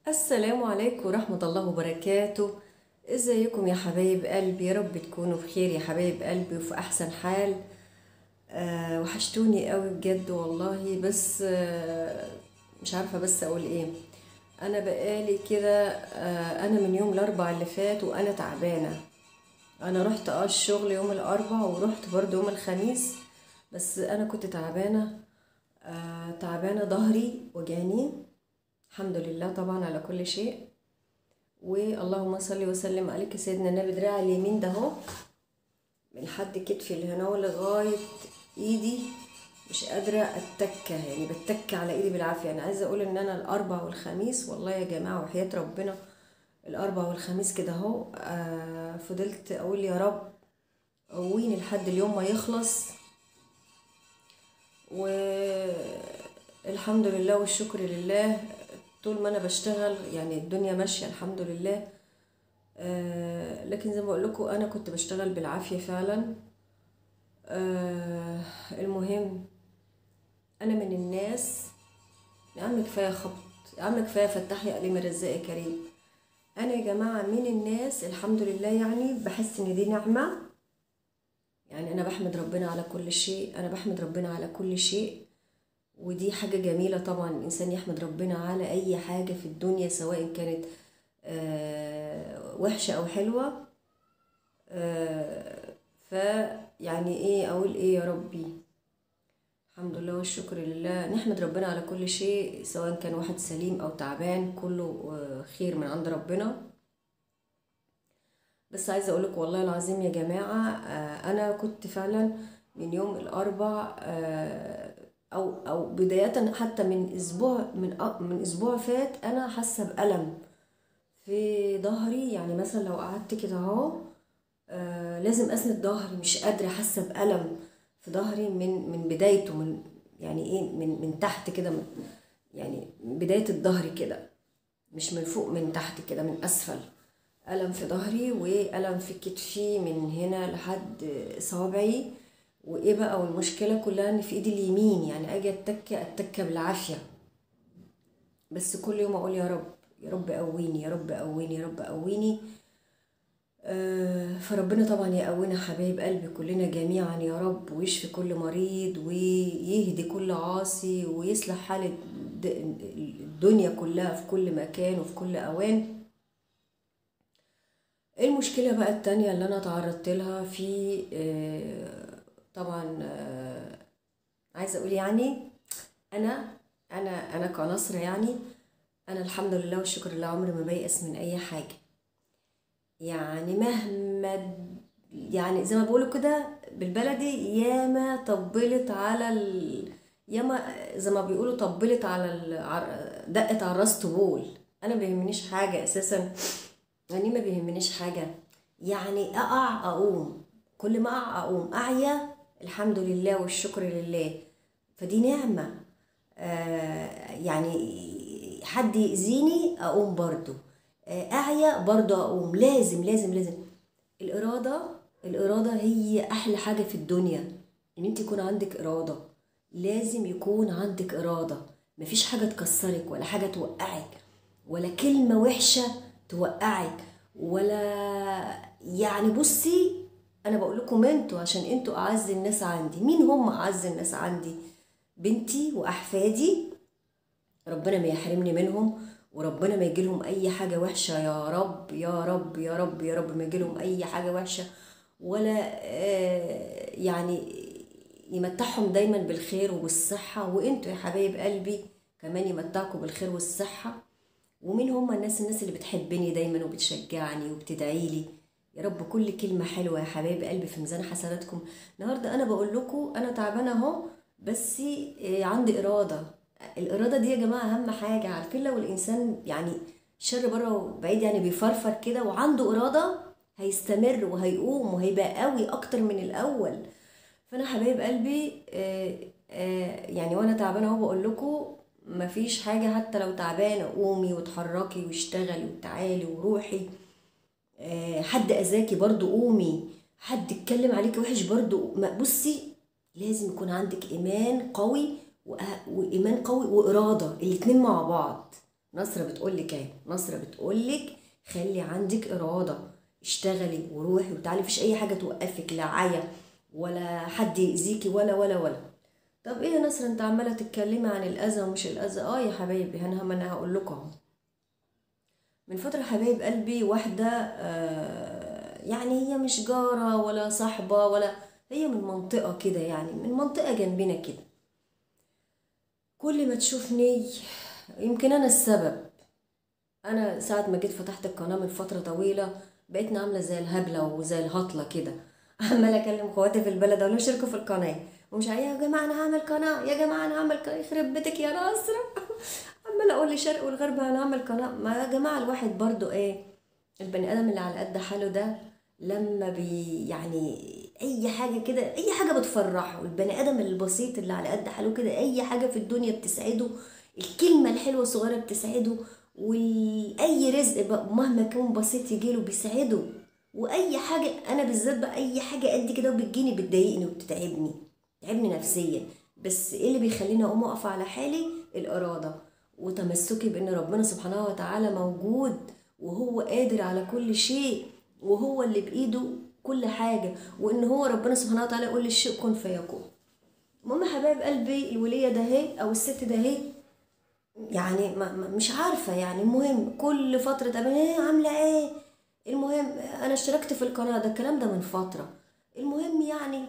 السلام عليكم ورحمة الله وبركاته ازيكم يا حبايب قلبي يا رب تكونوا بخير يا حبايب قلبي وفي احسن حال آه وحشتوني قوي بجد والله بس آه مش عارفة بس اقول ايه انا بقالي كده آه انا من يوم الاربع اللي فات وانا تعبانة انا رحت اه الشغل يوم الاربع ورحت برضه يوم الخميس بس انا كنت تعبانة آه تعبانة ظهري وجاني الحمد لله طبعا على كل شيء واللهم صل وسلم عليك يا سيدنا النبي دراعي اليمين ده اهو من حد كتفي اللي هنا لغايه ايدي مش قادره اتكه يعني بتك على ايدي بالعافيه انا عايزه اقول ان انا الاربع والخميس والله يا جماعه وحياه ربنا الاربع والخميس كده اهو آه فضلت اقول يا رب قويني لحد اليوم ما يخلص والحمد لله والشكر لله طول ما انا بشتغل يعني الدنيا ماشيه الحمد لله آه لكن زي ما بقول لكم انا كنت بشتغل بالعافيه فعلا آه المهم انا من الناس يا عم كفايه خبط يا عم كفايه فتح لي قليم الرزاق يا كريم انا يا جماعه من الناس الحمد لله يعني بحس ان دي نعمه يعني انا بحمد ربنا على كل شيء انا بحمد ربنا على كل شيء ودي حاجة جميلة طبعا الإنسان يحمد ربنا على أي حاجة في الدنيا سواء كانت آه وحشة أو حلوة آه فيعني إيه أقول إيه يا ربي الحمد لله والشكر لله نحمد ربنا على كل شيء سواء كان واحد سليم أو تعبان كله آه خير من عند ربنا بس عايزة أقولك والله العظيم يا جماعة آه أنا كنت فعلا من يوم الأربع آه او او بدايه حتى من اسبوع من من اسبوع فات انا حاسه بالم في ظهري يعني مثلا لو قعدت كده اهو آه لازم اسند ظهري مش قادره حاسه بالم في ظهري من من بدايته من يعني ايه من من تحت كده من يعني بدايه الظهر كده مش من فوق من تحت كده من اسفل الم في ظهري والم في كتفي من هنا لحد صوابعي وايه بقى والمشكله كلها ان في ايدي اليمين يعني اجي اتكه اتكه بالعافيه بس كل يوم اقول يا رب يا رب قويني يا رب قويني يا رب قويني آه فربنا طبعا يقوينا حبايب قلبي كلنا جميعا يا رب ويشفي كل مريض ويهدي كل عاصي ويصلح حالة الدنيا كلها في كل مكان وفي كل اوان المشكلة بقى التانية اللي انا تعرضت لها في آه طبعا آه عايزه اقول يعني انا انا انا كنصر يعني انا الحمد لله والشكر لله عمري ما بيأس من اي حاجه يعني مهما يعني زي ما بيقولوا كده بالبلدي ياما طبلت على ال... ياما زي ما بيقولوا طبلت على ال... دقت على الراس طبول انا ما بيهمنيش حاجه اساسا يعني ما بيهمنيش حاجه يعني اقع اقوم كل ما اقع اقوم اعيا الحمد لله والشكر لله فدي نعمة آه يعني حد يأذيني أقوم برضو آه أعيا برضو أقوم لازم لازم لازم الإرادة الإرادة هي أحلى حاجة في الدنيا إن أنت يكون عندك إرادة لازم يكون عندك إرادة مفيش حاجة تكسرك ولا حاجة توقعك ولا كلمة وحشة توقعك ولا يعني بصي انا بقول لكم انتوا عشان انتوا اعز الناس عندي مين هم اعز الناس عندي بنتي واحفادي ربنا ما يحرمني منهم وربنا ما يجيلهم اي حاجه وحشه يا رب يا رب يا رب يا رب ما يجيلهم اي حاجه وحشه ولا آه يعني يمتعهم دايما بالخير وبالصحه وانتوا يا حبايب قلبي كمان يمتعكم بالخير والصحه ومين هم الناس الناس اللي بتحبني دايما وبتشجعني وبتدعي لي يا رب كل كلمة حلوة يا حبايب قلبي في ميزان حسناتكم النهاردة أنا بقول لكم أنا تعبانة أهو بس عندي إرادة الإرادة دي يا جماعة أهم حاجة عارفين لو الإنسان يعني شر بره وبعيد يعني بيفرفر كده وعنده إرادة هيستمر وهيقوم وهيبقى قوي أكتر من الأول فأنا حبايب قلبي آآ آآ يعني وأنا تعبانة أهو بقول لكم مفيش حاجة حتى لو تعبانة قومي وتحركي واشتغلي وتعالي وروحي حد اذاكي برضو قومي حد اتكلم عليكي وحش برضو بصي لازم يكون عندك ايمان قوي وايمان قوي واراده الاتنين مع بعض نصرة بتقولك ايه نصرة بتقولك خلي عندك إرادة اشتغلي وروحي وتعالي مفيش أي حاجة توقفك لا عيا ولا حد يأذيكي ولا ولا ولا طب ايه يا نصرة انت عمالة تتكلمي عن الأذى ومش الأذى اه يا حبايبي انا ما انا هقول لكم اهو من فترة حبايب قلبي واحدة آه يعني هي مش جارة ولا صاحبة ولا هي من منطقة كده يعني من منطقة جنبنا كده كل ما تشوفني يمكن أنا السبب أنا ساعة ما جيت فتحت القناة من فترة طويلة بقيتنا عاملة زي الهبلة وزي الهطلة كده عمالة أكلم اخواتي في البلد أقول لهم شاركوا في القناة ومش عايزة يا جماعة أنا هعمل قناة يا جماعة أنا هعمل قناة يخرب بيتك يا ناصرة عمالة أقول للشرق والغرب أنا هعمل قناة ما يا جماعة الواحد برضو إيه البني آدم اللي على قد حاله ده لما بي يعني أي حاجة كده أي حاجة بتفرحه البني آدم البسيط اللي على قد حاله كده أي حاجة في الدنيا بتسعده الكلمة الحلوة الصغيرة بتسعده وأي رزق بقى مهما كان بسيط يجيله بيسعده وأي حاجة أنا بالذات بقى أي حاجة قد كده وبتجيني بتضايقني وبتتعبني تعبني نفسيا بس ايه اللي بيخليني اقوم اقف على حالي الاراده وتمسكي بان ربنا سبحانه وتعالى موجود وهو قادر على كل شيء وهو اللي بايده كل حاجه وان هو ربنا سبحانه وتعالى يقول للشيء كن فيكون المهم يا حبايب قلبي الوليه ده اهي او الست ده اهي يعني ما ما- مش عارفه يعني المهم كل فتره طب ايه عامله ايه المهم انا اشتركت في القناه ده الكلام ده من فتره المهم يعني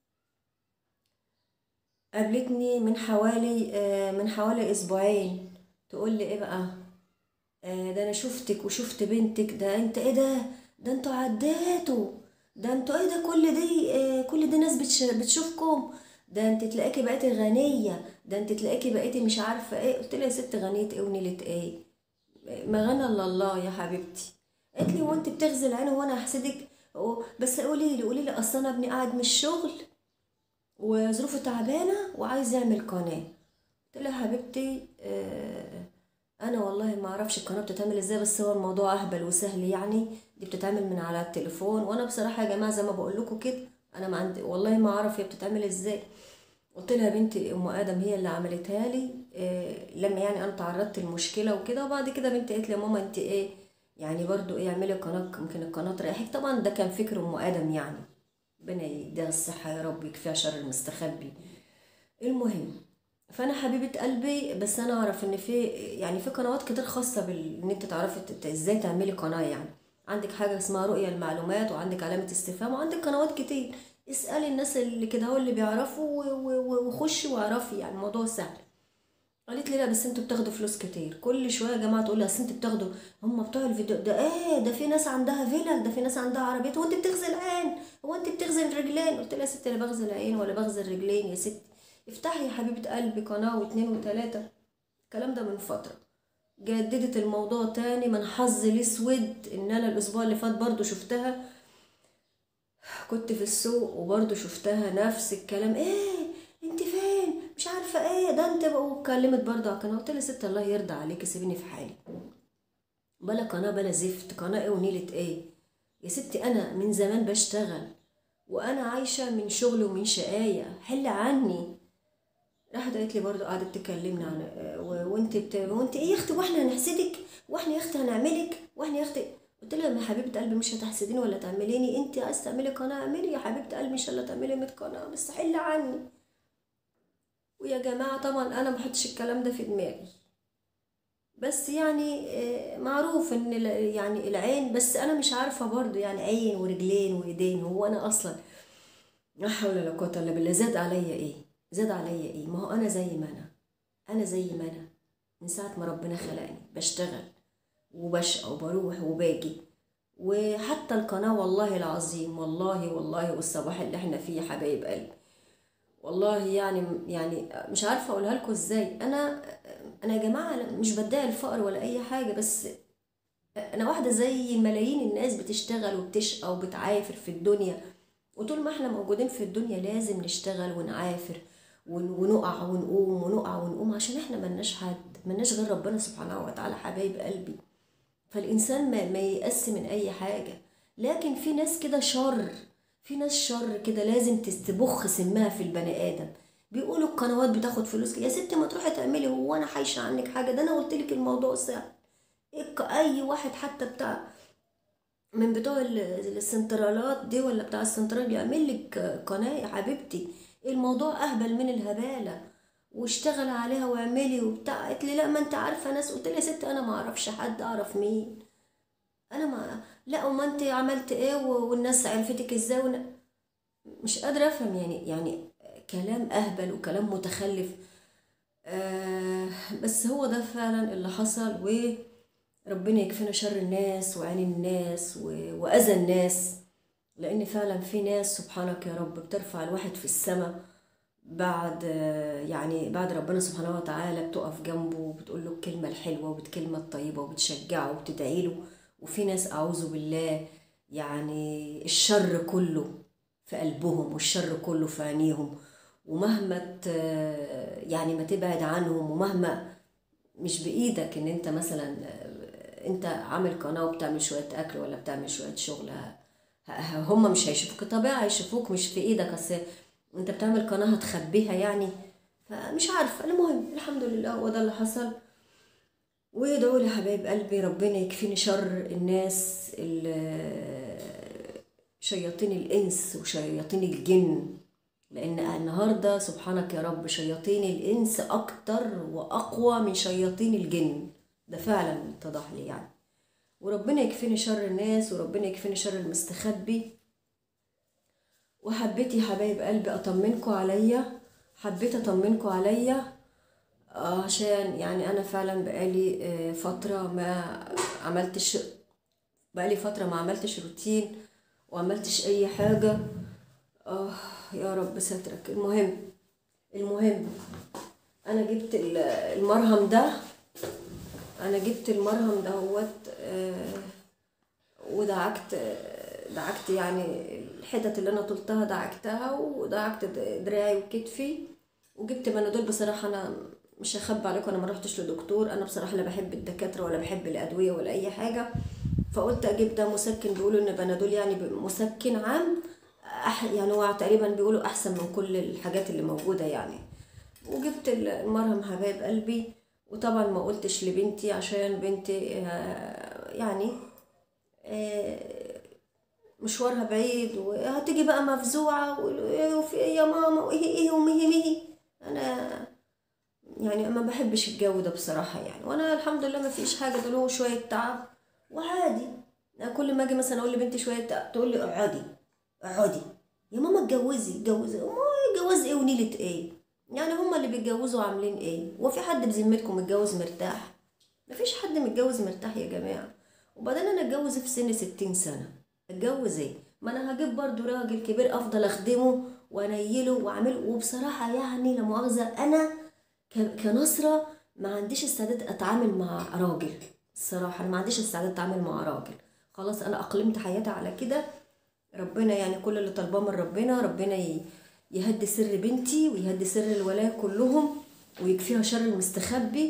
قابلتني من حوالي آه، من حوالي اسبوعين تقول لي ايه بقى آه، ده انا شفتك وشفت بنتك ده انت ايه ده ده انتوا عديتوا ده انتوا ايه ده كل دي آه، كل دي ناس بتش- بتشوفكم ده انت تلاقيكي بقيتي غنية ده انت تلاقيكي بقيتي مش عارفة ايه قلت لها يا ست غنيت ايه ونيلت ايه ما غنى الا الله يا حبيبتي قالت لي وانت بتغزل عيني وانا احسدك أو- بس قولي لي قولي لي اصل انا ابني قاعد من الشغل وظروفه تعبانه وعايز يعمل قناه قلت لها يا حبيبتي آه، انا والله ما اعرفش القناه بتتعمل ازاي بس هو الموضوع اهبل وسهل يعني دي بتتعمل من على التليفون وانا بصراحه يا جماعه زي ما بقول لكم كده انا ما عندي والله ما اعرف هي بتتعمل ازاي قلت لها يا بنتي ام ادم هي اللي عملتها لي آه، لما يعني انا تعرضت لمشكله وكده وبعد كده بنتي قالت لي يا ماما انت ايه يعني برضو ايه اعملي قناه يمكن القناه تريحك طبعا ده كان فكر ام ادم يعني ربنا يديها الصحه يا رب يكفيها شر المستخبي المهم فانا حبيبه قلبي بس انا اعرف ان في يعني في قنوات كتير خاصه بال ان انت تعرفي تت- ازاي تعملي قناه يعني عندك حاجه اسمها رؤيه المعلومات وعندك علامه استفهام وعندك قنوات كتير اسالي الناس اللي كده هو اللي بيعرفوا و- و- و- وخشي واعرفي يعني الموضوع سهل قالت لي لا بس انتوا بتاخدوا فلوس كتير كل شويه يا جماعه تقول لي اصل انتوا بتاخدوا هم بتوع الفيديو ده ايه ده في ناس عندها فيلل ده في ناس عندها عربيات هو انت بتغزل عين هو انت بتغزل رجلين قلت لها يا ستي لا بغزل عين ولا بغزل رجلين يا ستي افتحي يا حبيبه قلبي قناه واتنين وتلاته الكلام ده من فتره جددت الموضوع تاني من حظي الاسود ان انا الاسبوع اللي فات برضو شفتها كنت في السوق وبرضه شفتها نفس الكلام ايه انت فين مش عارفه ايه ده انت بقى واتكلمت برضه على القناه قلت لها ست الله يرضى عليكي سيبيني في حالي بلا قناه بلا زفت قناه ايه ونيله ايه يا ستي انا من زمان بشتغل وانا عايشه من شغل ومن شقايه حل عني راحت قالت لي برضه قعدت تكلمني عن و- وانت بت... وانت ايه يا اختي واحنا هنحسدك واحنا يا اختي هنعملك واحنا يا اختي قلت لها يا حبيبه قلبي مش هتحسديني ولا تعمليني انت عايز تعملي قناه اعملي يا حبيبه قلبي ان شاء الله تعملي 100 قناه بس حل عني ويا جماعه طبعا انا ما بحطش الكلام ده في دماغي بس يعني آه، معروف ان ال- يعني العين بس انا مش عارفه برضو يعني عين ورجلين وايدين هو انا اصلا لا حول ولا قوه الا بالله زاد عليا ايه زاد عليا ايه ما هو انا زي ما انا انا زي ما انا من ساعه ما ربنا خلقني بشتغل وبشقى وبروح وباجي وحتى القناه والله العظيم والله والله والصباح اللي احنا فيه يا حبايب قلبي والله يعني يعني مش عارفه اقولها لكم ازاي انا انا يا جماعه أنا مش بدعي الفقر ولا اي حاجه بس انا واحده زي ملايين الناس بتشتغل وبتشقى وبتعافر في الدنيا وطول ما احنا موجودين في الدنيا لازم نشتغل ونعافر ون- ونقع ونقوم ونقع ونقوم عشان احنا ملناش حد ملناش غير ربنا سبحانه وتعالى حبايب قلبي فالإنسان ما, ما ييأس من أي حاجة لكن في ناس كده شر في ناس شر كده لازم تستبخ سمها في البني آدم بيقولوا القنوات بتاخد فلوس يا ستي ما تروحي تعملي هو انا حايشه عنك حاجه ده انا قلت لك الموضوع سهل إيه اي واحد حتى بتاع من بتوع ال- السنترالات دي ولا بتاع السنترال بيعمل لك قناه يا حبيبتي الموضوع اهبل من الهباله واشتغل عليها واعملي وبتاع قالت لي لا ما انت عارفه ناس قلت لها يا ستي انا ما اعرفش حد اعرف مين انا ما لا وما انت عملت ايه و- والناس عرفتك ازاي ون... مش قادره افهم يعني يعني كلام اهبل وكلام متخلف آه بس هو ده فعلا اللي حصل وربنا يكفينا شر الناس وعين الناس و- واذى الناس لان فعلا في ناس سبحانك يا رب بترفع الواحد في السماء بعد يعني بعد ربنا سبحانه وتعالى بتقف جنبه وبتقول له الكلمة الحلوة والكلمة الطيبة وبتشجعه وبتدعي له وفي ناس أعوذ بالله يعني الشر كله في قلبهم والشر كله في عينيهم ومهما ت- يعني ما تبعد عنهم ومهما مش بإيدك إن أنت مثلا أنت عامل قناة وبتعمل شوية أكل ولا بتعمل شوية شغل ه- ه- هم مش هيشوفوك طبيعي هيشوفوك مش في إيدك أصل أنت بتعمل قناة هتخبيها يعني فمش عارفة المهم الحمد لله هو ده اللي حصل وادعوا لي حبايب قلبي ربنا يكفيني شر الناس ال- شياطين الإنس وشياطين الجن لأن النهاردة سبحانك يا رب شياطين الإنس أكتر وأقوى من شياطين الجن ده فعلا اتضح لي يعني وربنا يكفيني شر الناس وربنا يكفيني شر المستخبي وحبيت يا حبايب قلبي أطمنكوا عليا حبيت أطمنكوا عليا آه، عشان يعني أنا فعلا بقالي آه، فترة ما عملتش بقالي فترة ما عملتش روتين وعملتش أي حاجة آه يا رب سترك المهم المهم أنا جبت ال- المرهم ده أنا جبت المرهم دهوت آه ودعكت دعكت يعني الحتت اللي انا طلتها دعكتها ودعكت دراعي وكتفي وجبت بنادول بصراحه انا مش هخبي عليكم انا ما رحتش لدكتور انا بصراحه لا بحب الدكاتره ولا بحب الادويه ولا اي حاجه فقلت اجيب ده مسكن بيقولوا ان بنادول يعني مسكن عام أح يعني هو تقريبا بيقولوا احسن من كل الحاجات اللي موجوده يعني وجبت المرهم حبايب قلبي وطبعا ما قلتش لبنتي عشان بنتي آه، يعني آه، مشوارها بعيد وهتيجي بقى مفزوعة و- وفي ايه يا ماما وايه ايه ومهي مهي انا يعني ما بحبش الجو ده بصراحة يعني وانا الحمد لله ما فيش حاجة ده له شوية تعب وعادي أنا كل ما اجي مثلا اقول لبنتي شوية تعب تقول لي اقعدي اقعدي يا ماما اتجوزي اتجوزي ما جواز ايه ونيلة ايه يعني هما اللي بيتجوزوا عاملين ايه وفي حد بذمتكم متجوز مرتاح مفيش حد متجوز مرتاح يا جماعة وبعدين انا اتجوز في سن ستين سنة اتجوز ايه ما انا هجيب برضو راجل كبير افضل اخدمه وانيله واعمله وبصراحة يعني لا مؤاخذة انا ك- كنصرة ما عنديش استعداد اتعامل مع راجل الصراحة انا ما عنديش استعداد اتعامل مع راجل خلاص انا اقلمت حياتي على كده ربنا يعني كل اللي طالباه من ربنا ربنا ي- يهدي سر بنتي ويهدي سر الولاء كلهم ويكفيها شر المستخبي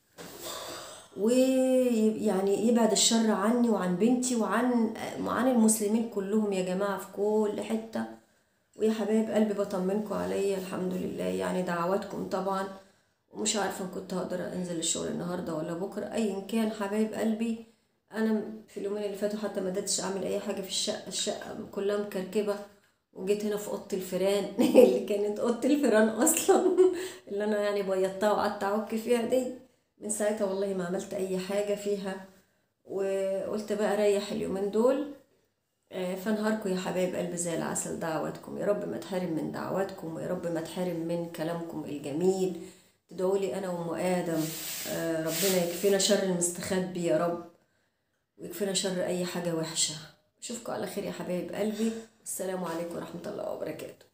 ويعني يبعد الشر عني وعن بنتي وعن وعن المسلمين كلهم يا جماعة في كل حتة ويا حبايب قلبي بطمنكم عليا الحمد لله يعني دعواتكم طبعا ومش عارفة إن كنت هقدر انزل الشغل النهاردة ولا بكرة ايا كان حبايب قلبي انا في اليومين اللي فاتوا حتى ما قدرتش اعمل اي حاجة في الشقة الشقة كلها مكركبة وجيت هنا في اوضه الفيران اللي كانت اوضه الفيران اصلا اللي انا يعني بيضتها وقعدت اعك فيها دي من ساعتها والله ما عملت اي حاجه فيها وقلت بقى اريح اليومين دول آه، فانهاركم يا حبايب قلبي زي العسل دعواتكم يا رب ما تحرم من دعواتكم ويا رب ما تحرم من كلامكم الجميل تدعوا لي انا وام ادم آه، ربنا يكفينا شر المستخبي يا رب ويكفينا شر اي حاجه وحشه اشوفكم على خير يا حبايب قلبي السلام عليكم ورحمه الله وبركاته